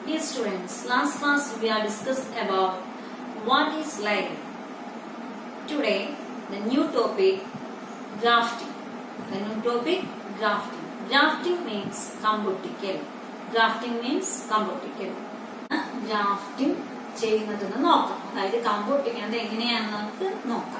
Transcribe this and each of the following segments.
Dear students, last class we have discussed about what is life. Today, the new topic grafting. The new topic grafting. Grafting means കമ്പൊട്ടിക്കൽ grafting means കമ്പൊട്ടിക്കൽ grafting ചെയ്യുന്നതെന്ന് നോക്കാം അതായത് കമ്പൊട്ടിക്കുന്നത് എങ്ങനെയാണെന്ന് നമുക്ക് നോക്കാം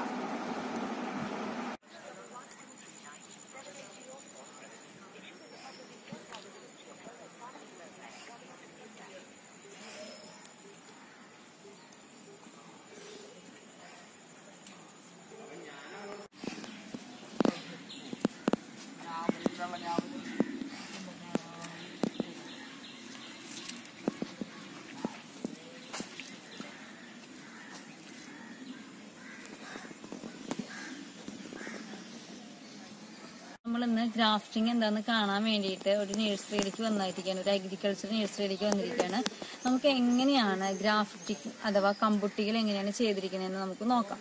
നമ്മൾ ഇന്ന് ഗ്രാഫ്റ്റിംഗ് എന്താന്ന് കാണാൻ വേണ്ടിയിട്ട് ഒരു നഴ്സറിയിലേക്ക് വന്നിരിക്കുകയാണ് ഒരു അഗ്രികൾച്ചർ നഴ്സറിയിലേക്ക് വന്നിരിക്കുകയാണ് നമുക്ക് എങ്ങനെയാണ് ഗ്രാഫ്റ്റിംഗ് അഥവാ കമ്പുട്ടികൾ എങ്ങനെയാണ് ചെയ്തിരിക്കുന്നതെന്ന് നമുക്ക് നോക്കാം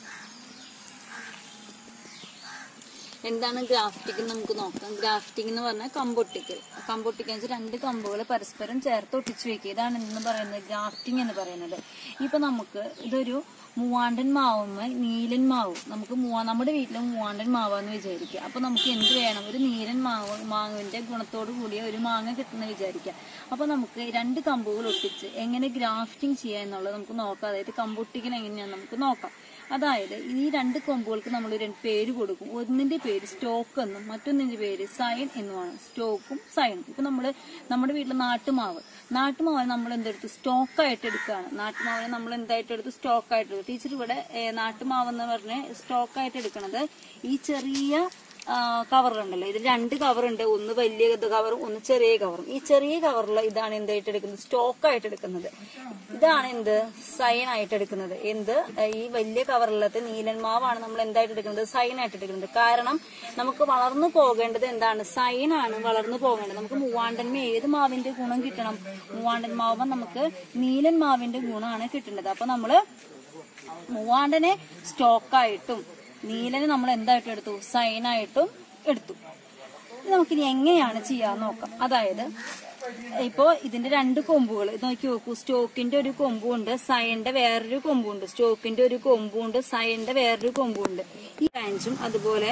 എന്താണ് ഗ്രാഫ്റ്റിംഗ് നമുക്ക് നോക്കാം ഗ്രാഫ്റ്റിംഗ് എന്ന് പറഞ്ഞാൽ കമ്പൊട്ടിക്കൽ കമ്പൊട്ടിക്കൽ എന്ന് വെച്ചാൽ രണ്ട് കമ്പുകൾ പരസ്പരം ചേർത്ത് ഒട്ടിച്ചു വെക്കുക ഇതാണ് എന്ന് പറയുന്നത് ഗ്രാഫ്റ്റിംഗ് എന്ന് പറയുന്നത് ഇപ്പൊ നമുക്ക് ഇതൊരു മൂവാണ്ടൻ മാവുമ്മ നീലൻ മാവ് നമുക്ക് മൂവാ നമ്മുടെ വീട്ടിൽ മൂവാണ്ടൻ മാവാന്ന് വിചാരിക്കുക അപ്പൊ നമുക്ക് എന്ത് വേണം ഒരു നീലൻ മാവ് മാവിന്റെ ഗുണത്തോട് കൂടിയ ഒരു മാങ്ങ കിട്ടുന്ന വിചാരിക്കുക അപ്പൊ നമുക്ക് രണ്ട് കമ്പുകൾ ഒട്ടിച്ച് എങ്ങനെ ഗ്രാഫ്റ്റിംഗ് ചെയ്യുക എന്നുള്ളത് നമുക്ക് നോക്കാം അതായത് കമ്പൊട്ടിക്കൽ എങ്ങനെയാണെന്ന് നമുക്ക് നോക്കാം അതായത് ഈ രണ്ട് കൊമ്പുകൾക്ക് നമ്മൾ രണ്ട് പേര് കൊടുക്കും ഒന്നിന്റെ പേര് സ്റ്റോക്ക് എന്നും മറ്റൊന്നിന്റെ പേര് സൈൻ എന്നുമാണ് സ്റ്റോക്കും സൈനും ഇപ്പൊ നമ്മള് നമ്മുടെ വീട്ടിലെ നാട്ടുമാവ് നാട്ടുമാവിനെ നമ്മൾ എന്തെടുത്തു സ്റ്റോക്കായിട്ട് എടുക്കുകയാണ് നാട്ടുമാവിനെ നമ്മൾ എന്തായിട്ട് എടുത്തു സ്റ്റോക്കായിട്ട് എടുത്തു ടീച്ചർ ഇവിടെ ഏ, നാട്ടുമാവ് എന്ന് പറഞ്ഞ് സ്റ്റോക്കായിട്ട് എടുക്കണത് ഈ ചെറിയ കവറുണ്ടല്ലോ ഇതിൽ രണ്ട് കവറുണ്ട് ഒന്ന് വലിയ കവറും ഒന്ന് ചെറിയ കവറും ഈ ചെറിയ കവറിൽ ഇതാണ് എന്തായിട്ട് എടുക്കുന്നത് സ്റ്റോക്ക് ആയിട്ട് എടുക്കുന്നത് ഇതാണ് എന്ത് സൈൻ ആയിട്ട് എടുക്കുന്നത് എന്ത് ഈ വലിയ കവറിലത്തെ നീലന്മാവാണ് നമ്മൾ എന്തായിട്ട് എടുക്കുന്നത് സൈൻ ആയിട്ട് എടുക്കുന്നത് കാരണം നമുക്ക് വളർന്നു പോകേണ്ടത് എന്താണ് സൈൻ ആണ് വളർന്നു പോകേണ്ടത് നമുക്ക് മൂവാണ്ടന്മ ഏത് മാവിന്റെ ഗുണം കിട്ടണം മൂവാണ്ടൻ മാവുമ്പോ നമുക്ക് നീലൻ മാവിന്റെ ഗുണമാണ് കിട്ടേണ്ടത് അപ്പൊ നമ്മള് മൂവാണ്ടനെ സ്റ്റോക്കായിട്ടും നീലനെ നമ്മൾ എന്തായിട്ടും എടുത്തു സൈനായിട്ടും എടുത്തു ഇത് നമുക്കിനി എങ്ങനെയാണ് ചെയ്യാൻ നോക്കാം അതായത് ഇപ്പോ ഇതിന്റെ രണ്ട് കൊമ്പുകൾ ഇത് നോക്കി നോക്കൂ സ്റ്റോക്കിന്റെ ഒരു കൊമ്പുണ്ട് സൈന്റെ വേറൊരു കൊമ്പുണ്ട് സ്റ്റോക്കിന്റെ ഒരു കൊമ്പുണ്ട് സൈന്റെ വേറൊരു കൊമ്പുണ്ട് ഈ ബ്രാഞ്ചും അതുപോലെ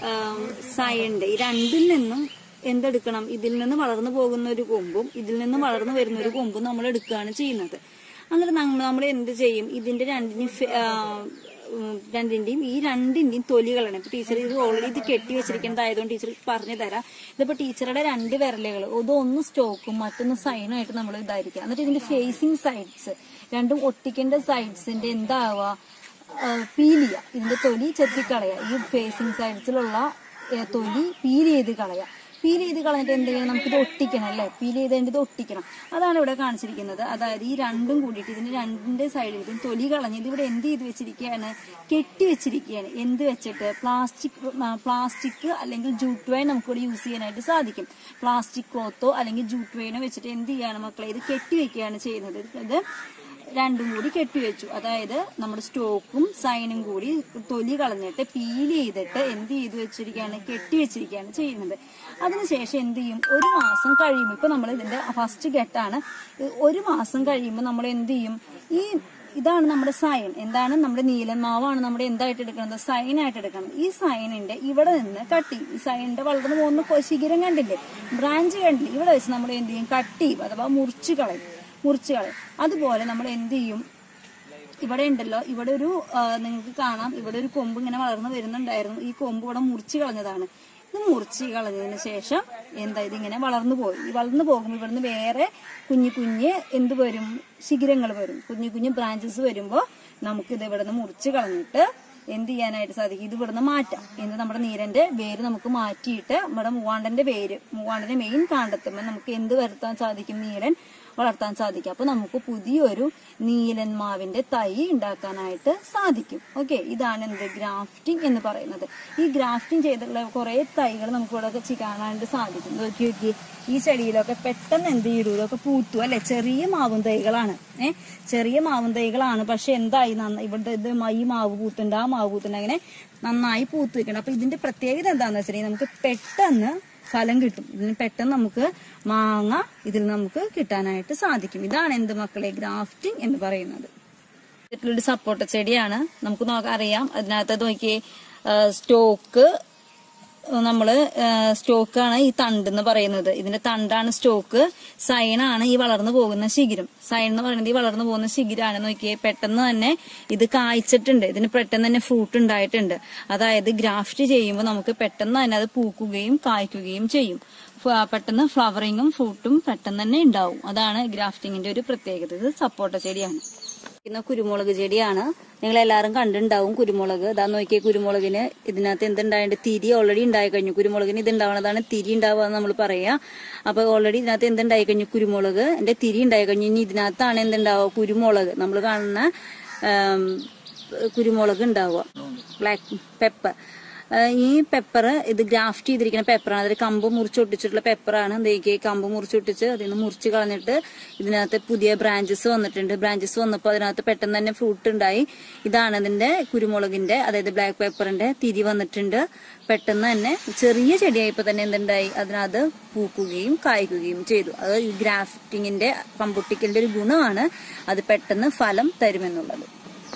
സൈന്റെ ഈ രണ്ടിൽ നിന്നും എന്തെടുക്കണം ഇതിൽ നിന്ന് വളർന്നു പോകുന്ന ഒരു കൊമ്പും ഇതിൽ നിന്ന് വളർന്നു വരുന്ന ഒരു കൊമ്പും നമ്മൾ എടുക്കുകയാണ് ചെയ്യുന്നത് അങ്ങനെ നമ്മൾ നമ്മൾ എന്ത് ചെയ്യും ഇതിന്റെ രണ്ടിനും ഫെ- ആ, ഉം, രണ്ടിന്റെയും ഈ രണ്ടിന്റെയും തൊലികളാണ് ഇപ്പൊ ടീച്ചർ ഇത് ഓൾറെഡി ഇത് കെട്ടി വെച്ചിരിക്കുന്നതായതുകൊണ്ട് ടീച്ചർ പറഞ്ഞു തരാം ഇതിപ്പോ ടീച്ചറുടെ രണ്ട് വിരലുകൾ ഇതൊന്ന് സ്റ്റോക്കും മറ്റൊന്ന് സൈനും ആയിട്ട് നമ്മൾ ഇതായിരിക്കാം എന്നിട്ട് ഇതിന്റെ ഫേസിങ് സൈഡ്സ് രണ്ടും ഒട്ടിക്കേണ്ട സൈഡ്സിന്റെ എന്താവുക പീൽ ചെയ്യുക ഇതിന്റെ തൊലി ചെത്തിക്കളയുക ഈ ഫേസിങ് സൈഡ്സിലുള്ള ഏ, തൊലി പീൽ ചെയ്ത് കളയുക പീൽ ചെയ്ത് കളഞ്ഞിട്ട് എന്ത് ചെയ്യണം നമുക്കിത് ഒട്ടിക്കണം അല്ലേ പീൽ ചെയ്തതിന്റെ ഇത് ഒട്ടിക്കണം അതാണ് ഇവിടെ കാണിച്ചിരിക്കുന്നത് അതായത് ഈ രണ്ടും കൂടിയിട്ട് ഇതിന്റെ രണ്ടിന്റെ സൈഡിൽ തൊലി കളഞ്ഞ് ഇത് ഇവിടെ എന്ത് ചെയ്ത് വെച്ചിരിക്കുകയാണ് കെട്ടി വെച്ചിരിക്കുകയാണ് എന്ത് വെച്ചിട്ട് പ്ലാസ്റ്റിക് പ്ലാസ്റ്റിക് അല്ലെങ്കിൽ ജൂട്ട് വൈൻ നമുക്കിവിടെ യൂസ് ചെയ്യാനായിട്ട് സാധിക്കും പ്ലാസ്റ്റിക് ക്ലോത്തോ അല്ലെങ്കിൽ ജൂട്ട് വൈനോ വെച്ചിട്ട് എന്ത് ചെയ്യാണ് മക്കളെ ഇത് കെട്ടി വെക്കുകയാണ് ചെയ്യുന്നത് ഇത് രണ്ടും കൂടി കെട്ടിവെച്ചു അതായത് നമ്മുടെ സ്റ്റോക്കും സൈനും കൂടി തൊലി കളഞ്ഞിട്ട് പീൽ ചെയ്തിട്ട് എന്ത് ചെയ്തു വെച്ചിരിക്കുകയാണ് കെട്ടി വെച്ചിരിക്കുകയാണ് ചെയ്യുന്നത് അതിനുശേഷം എന്ത് ചെയ്യും ഒരു മാസം കഴിയുമ്പോൾ ഇപ്പൊ നമ്മൾ ഇതിന്റെ ഫസ്റ്റ് ഘട്ടാണ് ഒരു മാസം കഴിയുമ്പോൾ നമ്മൾ എന്ത് ചെയ്യും ഈ ഇതാണ് നമ്മുടെ സൈൻ എന്താണ് നമ്മുടെ നീലമാവാണ് നമ്മുടെ എന്തായിട്ട് എടുക്കുന്നത് സൈൻ ആയിട്ട് എടുക്കുന്നത് ഈ സൈനിന്റെ ഇവിടെ നിന്ന് കട്ട് ചെയ്യും ഈ സൈനിന്റെ വളർന്നു പോകുന്ന കൊ- ശിഖരം കണ്ടില്ലേ ബ്രാഞ്ച് കണ്ടില്ലേ ഇവിടെ വെച്ച് നമ്മൾ എന്ത് ചെയ്യും കട്ട് ചെയ്യും അഥവാ മുറിച്ച് കളയും മുറിച്ച് കളയും അതുപോലെ നമ്മൾ എന്ത് ചെയ്യും ഇവിടെ ഉണ്ടല്ലോ ഇവിടെ ഒരു ആ, നിങ്ങൾക്ക് കാണാം ഇവിടെ ഒരു കൊമ്പ് ഇങ്ങനെ വളർന്നു വരുന്നുണ്ടായിരുന്നു ഈ കൊമ്പ് ഇവിടെ മുറിച്ച് കളഞ്ഞതാണ് ഇത് മുറിച്ച് കളഞ്ഞതിന് ശേഷം എന്താ ഇതിങ്ങനെ വളർന്നു പോയി ഈ വളർന്നു പോകുമ്പോൾ ഇവിടുന്ന് വേറെ കുഞ്ഞു കുഞ്ഞ് എന്ത് വരും ശിഖരങ്ങൾ വരും കുഞ്ഞു കുഞ്ഞു ബ്രാഞ്ചസ് വരുമ്പോൾ നമുക്കിത് ഇവിടെ നിന്ന് മുറിച്ച് കളഞ്ഞിട്ട് എന്ത് ചെയ്യാനായിട്ട് സാധിക്കും ഇത് ഇവിടുന്ന് മാറ്റാം എന്ന് നമ്മുടെ നീരന്റെ വേര് നമുക്ക് മാറ്റിയിട്ട് നമ്മുടെ മൂവാണ്ടന്റെ വേര് മൂവാണ്ടന്റെ മെയിൻ കാണ്ടെത്തുമ്പോൾ നമുക്ക് എന്ത് വരുത്താൻ സാധിക്കും നീലൻ വളർത്താൻ സാധിക്കും അപ്പൊ നമുക്ക് പുതിയൊരു നീലൻ മാവിന്റെ തൈ ഉണ്ടാക്കാനായിട്ട് സാധിക്കും ഓക്കെ ഇതാണ് എന്ത് ഗ്രാഫ്റ്റിംഗ് എന്ന് പറയുന്നത് ഈ ഗ്രാഫ്റ്റിംഗ് ചെയ്തിട്ടുള്ള കുറെ തൈകൾ നമുക്ക് ഇവിടെ വെച്ച് കാണാനായിട്ട് സാധിക്കും നോക്കി നോക്കി ഈ ചെടിയിലൊക്കെ പെട്ടെന്ന് എന്ത് ചെയ്തു ഇതൊക്കെ പൂത്തു അല്ലെ ചെറിയ മാവും തൈകളാണ് ഏഹ് ചെറിയ മാവും തൈകളാണ് പക്ഷെ എന്തായി നന്നായി ഇവിടെ ഇത് ഈ മാവ് പൂത്തുണ്ട് ആ മാവ് പൂത്തുണ്ട് അങ്ങനെ നന്നായി പൂത്ത് നിൽക്കണം അപ്പൊ ഇതിന്റെ പ്രത്യേകത എന്താണെന്ന് വെച്ചിട്ടുണ്ടെങ്കിൽ നമുക്ക് പെട്ടെന്ന് ഫലം കിട്ടും ഇതിന് പെട്ടെന്ന് നമുക്ക് മാങ്ങ ഇതിൽ നമുക്ക് കിട്ടാനായിട്ട് സാധിക്കും ഇതാണ് എന്ത് മക്കളെ ഗ്രാഫ്റ്റിംഗ് എന്ന് പറയുന്നത് ഒരു സപ്പോട്ട ചെടിയാണ് നമുക്ക് നോക്കാം അറിയാം അതിനകത്ത് നോക്കിയേ സ്റ്റോക്ക് നമ്മള് സ്റ്റോക്കാണ് ഈ തണ്ട് എന്ന് പറയുന്നത് ഇതിന്റെ തണ്ടാണ് സ്റ്റോക്ക് സൈനാണ് ഈ വളർന്നു പോകുന്ന ശിഖിരം സൈൻ എന്ന് പറയുന്നത് ഈ വളർന്നു പോകുന്ന ശിഖിരാണ് നോക്കിയേ പെട്ടെന്ന് തന്നെ ഇത് കായ്ച്ചിട്ടുണ്ട് ഇതിന് പെട്ടെന്ന് തന്നെ ഫ്രൂട്ട് ഉണ്ടായിട്ടുണ്ട് അതായത് ഗ്രാഫ്റ്റ് ചെയ്യുമ്പോൾ നമുക്ക് പെട്ടെന്ന് തന്നെ അത് പൂക്കുകയും കായ്ക്കുകയും ചെയ്യും ഫ- പെട്ടെന്ന് ഫ്ലവറിങ്ങും ഫ്രൂട്ടും പെട്ടെന്ന് തന്നെ ഉണ്ടാവും അതാണ് ഗ്രാഫ്റ്റിങ്ങിന്റെ ഒരു പ്രത്യേകത ഇത് സപ്പോട്ട ചെടിയാണ് ഇന്ന് കുരുമുളക് ചെടിയാണ് നിങ്ങൾ എല്ലാവരും കണ്ടിട്ടുണ്ടാവും കുരുമുളക് ഇതാ നോക്കിയ കുരുമുളകിന് ഇതിനകത്ത് എന്തുണ്ടായിട്ട് തിരി ഓൾറെഡി ഉണ്ടായി കഴിഞ്ഞു കുരുമുളകിന് ഇത് ഉണ്ടാവണതാണ് തിരി ഉണ്ടാവുക നമ്മൾ പറയാ അപ്പൊ ഓൾറെഡി ഇതിനകത്ത് എന്തുണ്ടായി കഴിഞ്ഞു കുരുമുളക് എന്റെ തിരി ഉണ്ടായി കഴിഞ്ഞു ഇനി ഇതിനകത്താണ് എന്തുണ്ടാവുക കുരുമുളക് നമ്മൾ കാണുന്ന ആം, കുരുമുളക് ഉണ്ടാവുക ബ്ലാക്ക് പെപ്പർ ഈ പെപ്പർ ഇത് ഗ്രാഫ്റ്റ് ചെയ്തിരിക്കുന്ന പെപ്പറാണ് അതായത് കമ്പ് മുറിച്ചൊട്ടിച്ചിട്ടുള്ള പെപ്പറാണ് എന്തൊക്കെ കമ്പ് മുറിച്ചൊട്ടിച്ച് അതിൽ നിന്ന് മുറിച്ച് കളഞ്ഞിട്ട് ഇതിനകത്ത് പുതിയ ബ്രാഞ്ചസ് വന്നിട്ടുണ്ട് ബ്രാഞ്ചസ് വന്നപ്പോൾ അതിനകത്ത് പെട്ടെന്ന് തന്നെ ഫ്രൂട്ട് ഉണ്ടായി ഇതാണ് ഇതിന്റെ കുരുമുളകിന്റെ അതായത് ബ്ലാക്ക് പെപ്പറിന്റെ തിരി വന്നിട്ടുണ്ട് പെട്ടെന്ന് തന്നെ ചെറിയ ചെടിയായപ്പോൾ തന്നെ എന്തുണ്ടായി അതിനകത്ത് പൂക്കുകയും കായ്ക്കുകയും ചെയ്തു അത് ഈ ഗ്രാഫ്റ്റിങ്ങിന്റെ കമ്പുട്ടിക്കലിന്റെ ഒരു ഗുണമാണ് അത് പെട്ടെന്ന് ഫലം തരുമെന്നുള്ളത്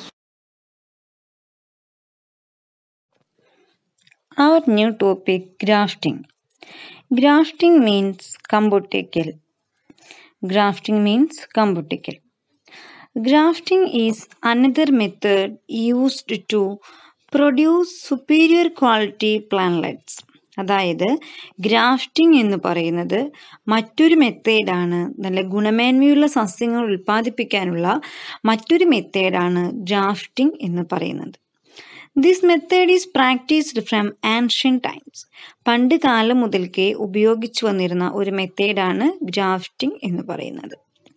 Our new topic grafting. Grafting means computicle. Grafting means computicle. Grafting is another method used to produce superior quality plantlets. അതായത് ഗ്രാഫ്റ്റിംഗ് എന്ന് പറയുന്നത് മറ്റൊരു മെത്തേഡാണ് നല്ല ഗുണമേന്മയുള്ള സസ്യങ്ങൾ ഉൽപ്പാദിപ്പിക്കാനുള്ള മറ്റൊരു മെത്തേഡാണ് ഗ്രാഫ്റ്റിംഗ് എന്ന് പറയുന്നത് this method is practised from ancient times പണ്ട് കാലം മുതൽക്കേ ഉപയോഗിച്ചു വന്നിരുന്ന ഒരു മെത്തേഡാണ് ഗ്രാഫ്റ്റിംഗ് എന്ന് പറയുന്നത്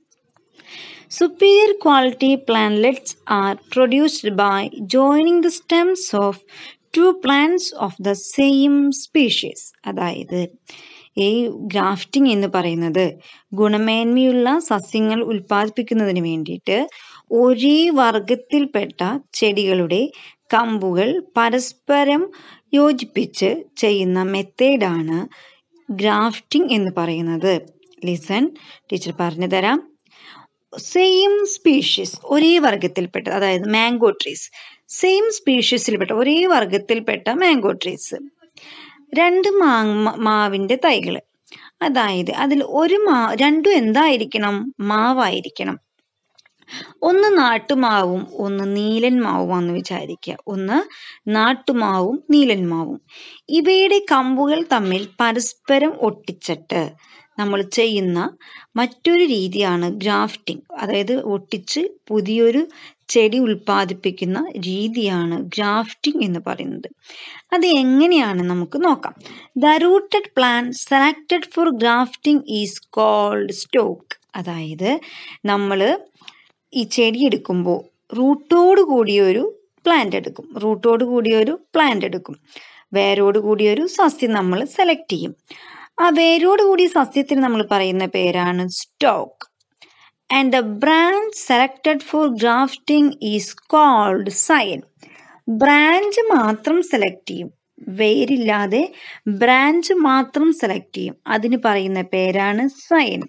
Superior quality plantlets are produced by joining the stems of two plants of the same species. അതായത് ഈ ഗ്രാഫ്റ്റിംഗ് എന്ന് പറയുന്നത് ഗുണമേന്മയുള്ള സസ്യങ്ങൾ ഉൽപ്പാദിപ്പിക്കുന്നതിന് വേണ്ടിയിട്ട് ഒരേ വർഗത്തിൽപ്പെട്ട ചെടികളുടെ കമ്പുകൾ പരസ്പരം യോജിപ്പിച്ച് ചെയ്യുന്ന മെത്തേഡാണ് ഗ്രാഫ്റ്റിംഗ് എന്ന് പറയുന്നത് ലിസൺ ടീച്ചർ പറഞ്ഞു തരാം സെയിം സ്പീഷീസ് ഒരേ വർഗത്തിൽപ്പെട്ട അതായത് മാംഗോ ട്രീസ് സെയിം സ്പീഷീസിൽപ്പെട്ട ഒരേ വർഗത്തിൽപ്പെട്ട മാംഗോ ട്രീസ് രണ്ട് മാങ്ങ മാവിൻ്റെ തൈകൾ അതായത് അതിൽ ഒരു മാ രണ്ടും എന്തായിരിക്കണം മാവായിരിക്കണം ഒന്ന് നാട്ടുമാവും ഒന്ന് നീലൻ മാവുമാണെന്ന് വിചാരിക്കുക ഒന്ന് നാട്ടുമാവും നീലൻ മാവും ഇവയുടെ കമ്പുകൾ തമ്മിൽ പരസ്പരം ഒട്ടിച്ചിട്ട് നമ്മൾ ചെയ്യുന്ന മറ്റൊരു രീതിയാണ് ഗ്രാഫ്റ്റിംഗ് അതായത് ഒട്ടിച്ച് പുതിയൊരു ചെടി ഉൽപ്പാദിപ്പിക്കുന്ന രീതിയാണ് ഗ്രാഫ്റ്റിംഗ് എന്ന് പറയുന്നത് അത് എങ്ങനെയാണ് നമുക്ക് നോക്കാം the rooted plant selected for grafting is called stock അതായത് നമ്മൾ ഈ ചെടി എടുക്കുമ്പോൾ റൂട്ടോട് കൂടിയൊരു പ്ലാന്റ് എടുക്കും റൂട്ടോട് കൂടിയൊരു പ്ലാന്റ് എടുക്കും വേരോട് കൂടിയൊരു സസ്യം നമ്മൾ സെലക്ട് ചെയ്യും ആ വേരോട് കൂടിയ സസ്യത്തിന് നമ്മൾ പറയുന്ന പേരാണ് stock and the branch selected for grafting is called scion branch മാത്രം സെലക്ട് ചെയ്യും വേരില്ലാതെ ബ്രാഞ്ച് മാത്രം സെലക്ട് ചെയ്യും അതിന് പറയുന്ന പേരാണ് സയൻ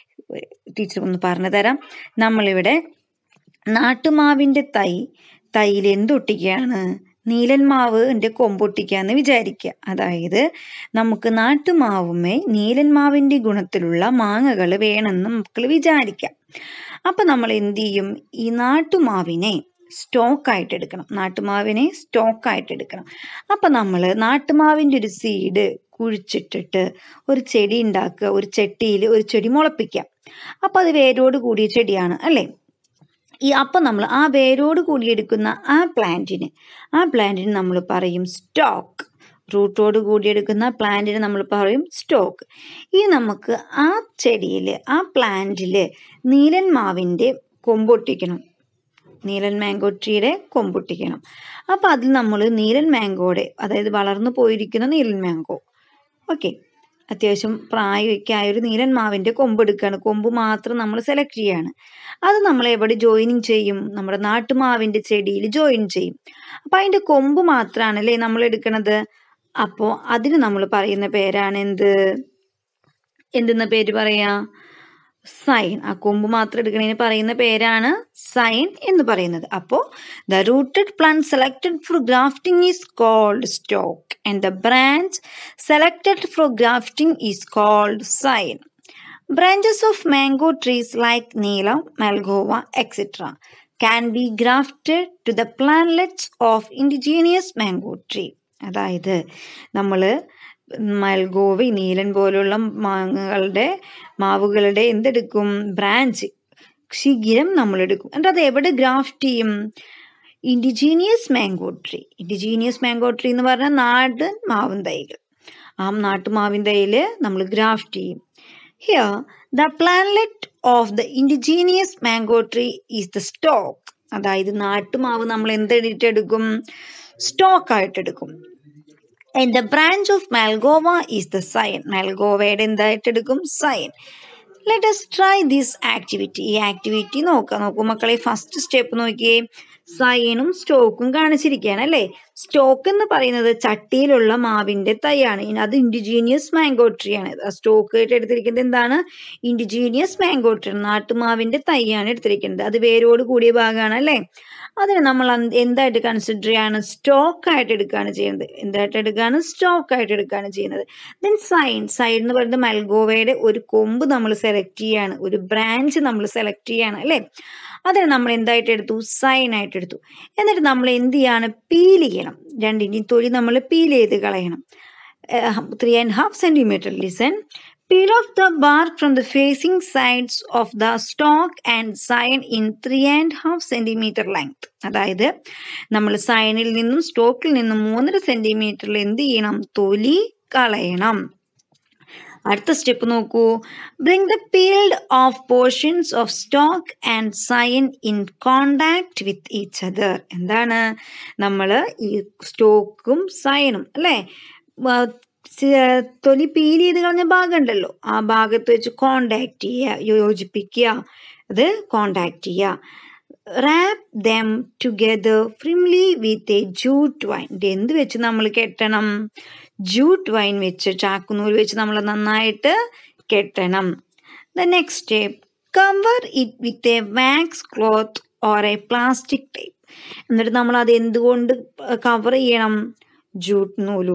ടീച്ചർ ഒന്ന് പറഞ്ഞു തരാം നമ്മളിവിടെ നാട്ടുമാവിൻ്റെ തൈ തൈയിൽ എന്തൊട്ടിക്കുകയാണ് നീലന്മാവിൻ്റെ കൊമ്പൊട്ടിക്കാന്ന് വിചാരിക്കുക അതായത് നമുക്ക് നാട്ടുമാവുമേ നീലന്മാവിൻ്റെ ഗുണത്തിലുള്ള മാങ്ങകൾ വേണമെന്ന് മക്കൾ വിചാരിക്കാം അപ്പം നമ്മൾ എന്ത് ചെയ്യും ഈ നാട്ടുമാവിനെ സ്റ്റോക്കായിട്ട് എടുക്കണം നാട്ടുമാവിനെ സ്റ്റോക്കായിട്ട് എടുക്കണം അപ്പം നമ്മൾ നാട്ടുമാവിൻ്റെ ഒരു സീഡ് കുഴിച്ചിട്ടിട്ട് ഒരു ചെടി ഉണ്ടാക്കുക ഒരു ചട്ടിയിൽ ഒരു ചെടി മുളപ്പിക്കുക അപ്പം അത് വേരോട് കൂടിയ ചെടിയാണ് അല്ലേ ഈ അപ്പം നമ്മൾ ആ വേരോട് കൂടി എടുക്കുന്ന ആ പ്ലാന്റിന് ആ പ്ലാന്റിന് നമ്മൾ പറയും സ്റ്റോക്ക് റൂട്ടോട് കൂടി എടുക്കുന്ന പ്ലാന്റിന് നമ്മൾ പറയും സ്റ്റോക്ക് ഈ നമുക്ക് ആ ചെടിയിൽ ആ പ്ലാന്റിൽ നീലൻ മാവിൻ്റെ കൊമ്പൊട്ടിക്കണം നീലൻ മാംഗോ ട്രീയുടെ കൊമ്പൊട്ടിക്കണം അപ്പോൾ അതിൽ നമ്മൾ നീലൻ മാംഗോയുടെ അതായത് വളർന്നു പോയിരിക്കുന്ന നീലൻ മാംഗോ ഓക്കെ അത്യാവശ്യം പ്രായമൊക്കെ ആയ ഒരു നീലൻ മാവിൻ്റെ കൊമ്പ് എടുക്കുകയാണ് കൊമ്പ് മാത്രം നമ്മൾ സെലക്ട് ചെയ്യാണ് അത് നമ്മൾ എവിടെ ജോയിനിങ് ചെയ്യും നമ്മുടെ നാട്ടുമാവിൻ്റെ ചെടിയിൽ ജോയിൻ ചെയ്യും അപ്പം അതിൻ്റെ കൊമ്പ് മാത്രമാണല്ലേ നമ്മൾ എടുക്കണത് അപ്പോൾ അതിന് നമ്മൾ പറയുന്ന പേരാണ് എന്ത് എന്തെന്ന പേര് പറയാ സൈൻ ആ കൊമ്പ് മാത്രം എടുക്കുന്നതിന് പറയുന്ന പേരാണ് സൈൻ എന്ന് പറയുന്നത് അപ്പോൾ the rooted plant selected for grafting is called stock and the branch selected for grafting is called scion Branches of mango trees like Neelam, Malgova, etc. can be grafted to the plantlets of indigenous mango tree. അതായത് നമ്മൾ മൽഗോവ നീലൻ പോലുള്ള മാങ്ങകളുടെ മാവുകളുടെ എന്തെടുക്കും branch ശിഖിരം നമ്മൾ എടുക്കും എന്നിട്ട് അത് എവിടെ graft ചെയ്യും indigenous mango tree indigenous mango tree എന്ന് പറഞ്ഞാൽ നാടൻ മാവിൻ തൈകൾ ആ നാട്ടുമാവിൻ തൈയിൽ നമ്മൾ ഗ്രാഫ്റ്റ് ചെയ്യും Here, the planlet of the indigenous mango tree is the stalk. അതായത് നാട്ടുമാവ് നമ്മൾ എന്തെടുത്തെടുക്കും സ്റ്റോക്ക് ആയിട്ട് എടുക്കും and the branch of Malgova is the scion മാൽഗോവയുടെ എന്തായിട്ട് എടുക്കും scion let us try this activity ഈ ആക്ടിവിറ്റി നോക്കാം നോക്കൂ മക്കളെ ഫസ്റ്റ് സ്റ്റെപ്പ് നോക്കിയേ സൈനും സ്റ്റോക്കും കാണിച്ചിരിക്കുകയാണ് അല്ലേ സ്റ്റോക്ക് എന്ന് പറയുന്നത് ചട്ടിയിലുള്ള മാവിന്റെ തൈയാണ് ഇനി അത് ഇൻഡിജീനിയസ് മാംഗോ ട്രീ ആണ് സ്റ്റോക്ക് ആയിട്ട് എടുത്തിരിക്കുന്നത് എന്താണ് ഇൻഡിജീനിയസ് മാംഗോ ട്രീ നാട്ടുമാവിന്റെ തൈയാണ് എടുത്തിരിക്കുന്നത് അത് വേരോട് കൂടിയ ഭാഗമാണ് അല്ലേ അതിന് നമ്മൾ എന്ത് എന്തായിട്ട് കൺസിഡർ ചെയ്യാണ് സ്റ്റോക്ക് ആയിട്ട് എടുക്കുകയാണ് ചെയ്യുന്നത് എന്തായിട്ട് എടുക്കുകയാണ് സ്റ്റോക്ക് ആയിട്ട് എടുക്കുകയാണ് ചെയ്യുന്നത് ദെൻ സൈൻ സൈൻ എന്ന് പറയുന്നത് മൽഗോവയുടെ ഒരു കൊമ്പ് നമ്മൾ സെലക്ട് ചെയ്യാണ് ഒരു ബ്രാഞ്ച് നമ്മൾ സെലക്ട് ചെയ്യാണ് അല്ലേ അതിന് നമ്മൾ എന്തായിട്ട് എടുത്തു സൈൻ ആയിട്ട് എടുത്തു എന്നിട്ട് നമ്മൾ എന്ത് ചെയ്യാണ് പീൽ ചെയ്യണം രണ്ടിൻ്റെയും തൊലി നമ്മൾ പീൽ ചെയ്ത് കളയണം three and half centimetre listen Peel off the bark from the facing sides of the stalk and sign in three and half centimeter length. അതായത് നമ്മൾ സൈനിൽ നിന്നും സ്റ്റോക്കിൽ നിന്നും മൂന്നര സെന്റിമീറ്ററിൽ എന്ത് ചെയ്യണം തൊലി കളയണം അടുത്ത സ്റ്റെപ്പ് നോക്കൂ bring the peeled off portions of stock and scion in contact with each other എന്താണ് നമ്മൾ ഈ സ്റ്റോക്കും സൈനും അല്ലേ ചെ- തൊലി പീൽ ചെയ്ത് കളഞ്ഞ ഭാഗം ഉണ്ടല്ലോ ആ ഭാഗത്ത് വെച്ച് കോണ്ടാക്ട് ചെയ്യുക യോജിപ്പിക്കുക അത് കോണ്ടാക്ട് ചെയ്യുക wrap them together firmly with a jute vine ഇത് എന്ത് വെച്ച് നമ്മൾ കെട്ടണം ജൂട്ട് വൈൻ വെച്ച് ചാക്കുനൂൽ വെച്ച് നമ്മൾ നന്നായിട്ട് കെട്ടണം the next step cover it with a wax cloth or a plastic type എന്നിട്ട് നമ്മൾ അത് എന്തുകൊണ്ട് കവർ ചെയ്യണം ജൂട്ട് നൂല്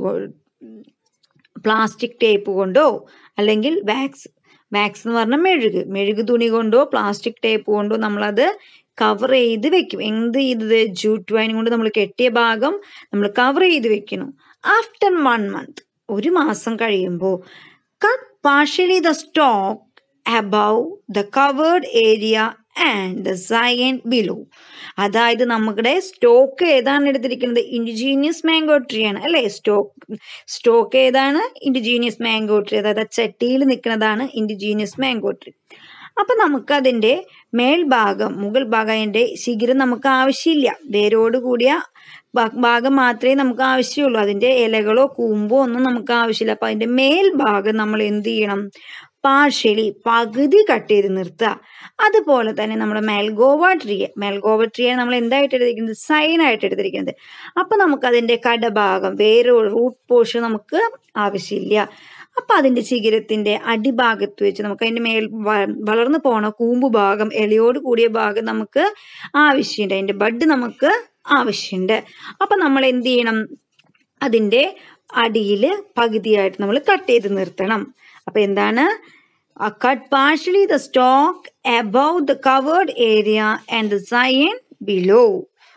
പ്ലാസ്റ്റിക് ടേപ്പ് കൊണ്ടോ അല്ലെങ്കിൽ വാക്സ് വാക്സ് എന്ന് പറഞ്ഞാൽ മെഴുക് മെഴുക് തുണി കൊണ്ടോ പ്ലാസ്റ്റിക് ടേപ്പ് കൊണ്ടോ നമ്മളത് കവർ ചെയ്ത് വെക്കും എന്ത് ചെയ്തത് ജൂട്ട് വൈൻ കൊണ്ട് നമ്മൾ കെട്ടിയ ഭാഗം നമ്മൾ കവർ ചെയ്ത് വെക്കണം ആഫ്റ്റർ വൺ മന്ത് ഒരു മാസം കഴിയുമ്പോൾ cut partially the stock above the covered area and the scion below അതായത് നമ്മുടെ സ്റ്റോക്ക് ഏതാണ് എടുത്തിരിക്കുന്നത് ഇൻഡിജീനിയസ് മാംഗോ ട്രീ ആണ് അല്ലേ സ്റ്റോക്ക് സ്റ്റോക്ക് ഏതാണ് ഇൻഡിജീനിയസ് മാംഗോ ട്രീ അതായത് ആ ചട്ടിയിൽ നിൽക്കുന്നതാണ് ഇൻഡിജീനിയസ് മാംഗോ ട്രീ അപ്പൊ നമുക്ക് അതിന്റെ മേൽഭാഗം മുകൾ ഭാഗം അതിന്റെ ശിഖരം നമുക്ക് ആവശ്യമില്ല വേരോട് കൂടിയ ഭാ- ഭാഗം മാത്രമേ നമുക്ക് ആവശ്യമുള്ളൂ അതിന്റെ ഇലകളോ കൂമ്പോ ഒന്നും നമുക്ക് ആവശ്യമില്ല അപ്പൊ അതിന്റെ മേൽഭാഗം നമ്മൾ എന്ത് ചെയ്യണം പാർഷ്യലി പകുതി കട്ട് ചെയ്ത് നിർത്തുക അതുപോലെ തന്നെ നമ്മുടെ മെൽഗോവ ട്രീ മെൽഗോവ ട്രീയെ നമ്മൾ എന്തായിട്ട് എടുത്തിരിക്കുന്നത് സൈൻ ആയിട്ട് എടുത്തിരിക്കുന്നത് അപ്പൊ നമുക്ക് അതിന്റെ കടഭാഗം വേറെ റൂട്ട് പോർഷൻ നമുക്ക് ആവശ്യമില്ല അപ്പൊ അതിന്റെ ശിഖരത്തിന്റെ അടിഭാഗത്ത് വെച്ച് നമുക്ക് അതിന്റെ മേൽ വ- വളർന്നു പോണ കൂമ്പ് ഭാഗം ഇലയോട് കൂടിയ ഭാഗം നമുക്ക് ആവശ്യമുണ്ട് അതിന്റെ ബഡ് നമുക്ക് ആവശ്യമുണ്ട് അപ്പൊ നമ്മൾ എന്ത് ചെയ്യണം അതിന്റെ അടിയിൽ പകുതിയായിട്ട് നമ്മൾ കട്ട് ചെയ്ത് നിർത്തണം അപ്പൊ എന്താണ് cut partially the stock above the covered area and the scion below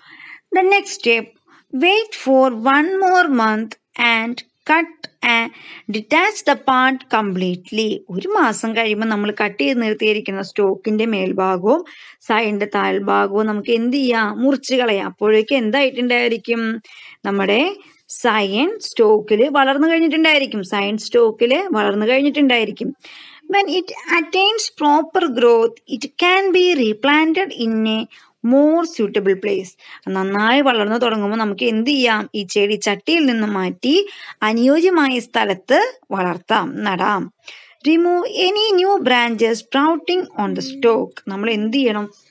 The next step, wait for one more month and cut and detach the part completely. ഒരു മാസം കഴിയുമ്പോൾ നമ്മൾ കട്ട് ചെയ്ത് നിർത്തിയിരിക്കുന്ന സ്റ്റോക്കിന്റെ മേൽഭാഗവും സൈഡിന്റെ താഴ്ഭാഗവും നമുക്ക് എന്ത് ചെയ്യാം മുറിച്ച് കളയാം അപ്പോഴേക്കും എന്തായിട്ടുണ്ടായിരിക്കും നമ്മുടെ സയൻ സ്റ്റോക്കിൽ വളർന്നു കഴിഞ്ഞിട്ടുണ്ടായിരിക്കും സയൻ സ്റ്റോക്കിൽ വളർന്നു കഴിഞ്ഞിട്ടുണ്ടായിരിക്കും when it attains proper growth it can be replanted in a more suitable place നന്നായി വളർന്നു തുടങ്ങുമ്പോൾ നമുക്ക് എന്ത് ചെയ്യാം ഈ ചെടി ചട്ടിയിൽ നിന്ന് മാറ്റി അനുയോജ്യമായ സ്ഥലത്ത് വളർത്താം നടാം remove any new branches sprouting on the stock നമ്മൾ എന്ത് ചെയ്യണം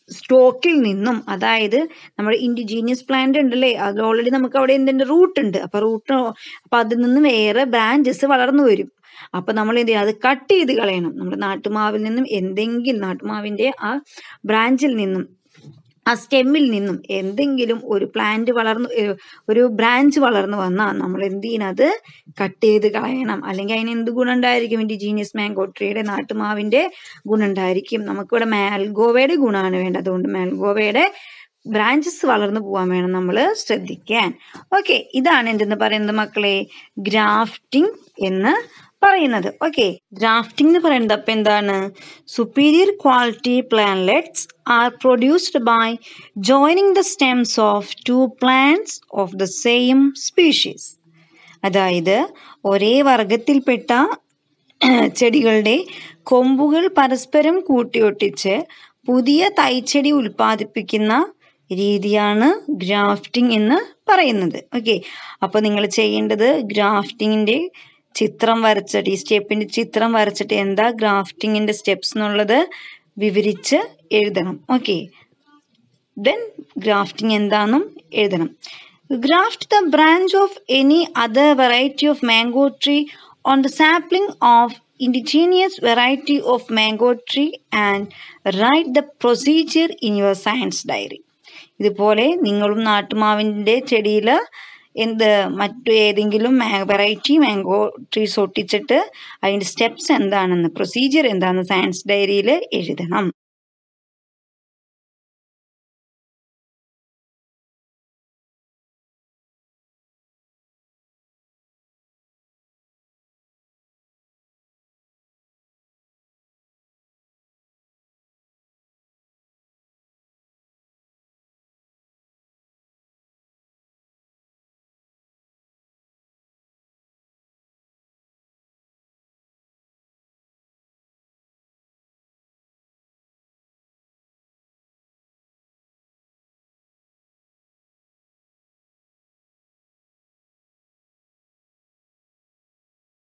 സ്റ്റോക്കിൽ നിന്നും അതായത് നമ്മുടെ ഇൻഡിജീനിയസ് പ്ലാന്റ് ഉണ്ടല്ലേ അത് ഓൾറെഡി നമുക്ക് അവിടെ എന്തുണ്ട് റൂട്ട് ഉണ്ട് അപ്പൊ റൂട്ട് അപ്പൊ അതിൽ നിന്ന് വേറെ ബ്രാഞ്ചസ് വളർന്നു വരും അപ്പൊ നമ്മൾ എന്ത് ചെയ്യണം അത് കട്ട് ചെയ്ത് കളയണം നമ്മുടെ നാട്ടുമാവിൽ നിന്നും എന്തെങ്കിലും നാട്ടുമാവിന്റെ ആ ബ്രാഞ്ചിൽ നിന്നും ആ സ്റ്റെമ്മിൽ നിന്നും എന്തെങ്കിലും ഒരു പ്ലാന്റ് വളർന്നു ഏ, ഒരു ബ്രാഞ്ച് വളർന്നു വന്നാൽ നമ്മൾ എന്ത് ചെയ്യണം അത് കട്ട് ചെയ്ത് കളയണം അല്ലെങ്കിൽ അതിന് എന്ത് ഗുണം ഉണ്ടായിരിക്കും ഇൻഡിജീനിയസ് മാംഗോ ട്രീയുടെ നാട്ടുമാവിന്റെ ഗുണം ഉണ്ടായിരിക്കും നമുക്കിവിടെ മാൽഗോവയുടെ ഗുണമാണ് വേണ്ടത് അതുകൊണ്ട് മാൽഗോവയുടെ ബ്രാഞ്ചസ് വളർന്നു പോകാൻ വേണം നമ്മൾ ശ്രദ്ധിക്കാൻ ഓക്കെ ഇതാണ് എന്തെന്ന് പറയുന്നത് മക്കളെ ഗ്രാഫ്റ്റിംഗ് എന്ന് പറയുന്നത് ഓക്കെ ഗ്രാഫ്റ്റിംഗ് എന്ന് പറയുന്നത് അപ്പം എന്താണ് superior quality plantlets are produced by joining the stems of two plants of the same species അതായത് ഒരേ വർഗത്തിൽപ്പെട്ട ചെടികളുടെ കൊമ്പുകൾ പരസ്പരം കൂട്ടിയൊട്ടിച്ച് പുതിയ തൈച്ചെടി ഉൽപ്പാദിപ്പിക്കുന്ന രീതിയാണ് ഗ്രാഫ്റ്റിംഗ് എന്ന് പറയുന്നത് ഓക്കെ അപ്പോൾ നിങ്ങൾ ചെയ്യേണ്ടത് ഗ്രാഫ്റ്റിങ്ങിൻ്റെ ചിത്രം വരച്ചിട്ട് ഈ സ്റ്റെപ്പിൻ്റെ ചിത്രം വരച്ചിട്ട് എന്താ ഗ്രാഫ്റ്റിങ്ങിൻ്റെ സ്റ്റെപ്സ് എന്നുള്ളത് വിവരിച്ച് എഴുതണം ഓക്കെ ദെൻ ഗ്രാഫ്റ്റിംഗ് എന്താണെന്നും എഴുതണം graft the branch of any other variety of mango tree on the sapling of indigenous variety of mango tree and write the procedure in your science diary ഇതുപോലെ നിങ്ങളും നാട്ടുമാവിൻ്റെ ചെടിയിൽ എന്ത് മറ്റു ഏതെങ്കിലും വെറൈറ്റി മാംഗോ ട്രീസ് ഒട്ടിച്ചിട്ട് അതിൻ്റെ steps എന്താണെന്ന് procedure എന്താണെന്ന് science ഡയറിയിൽ എഴുതണം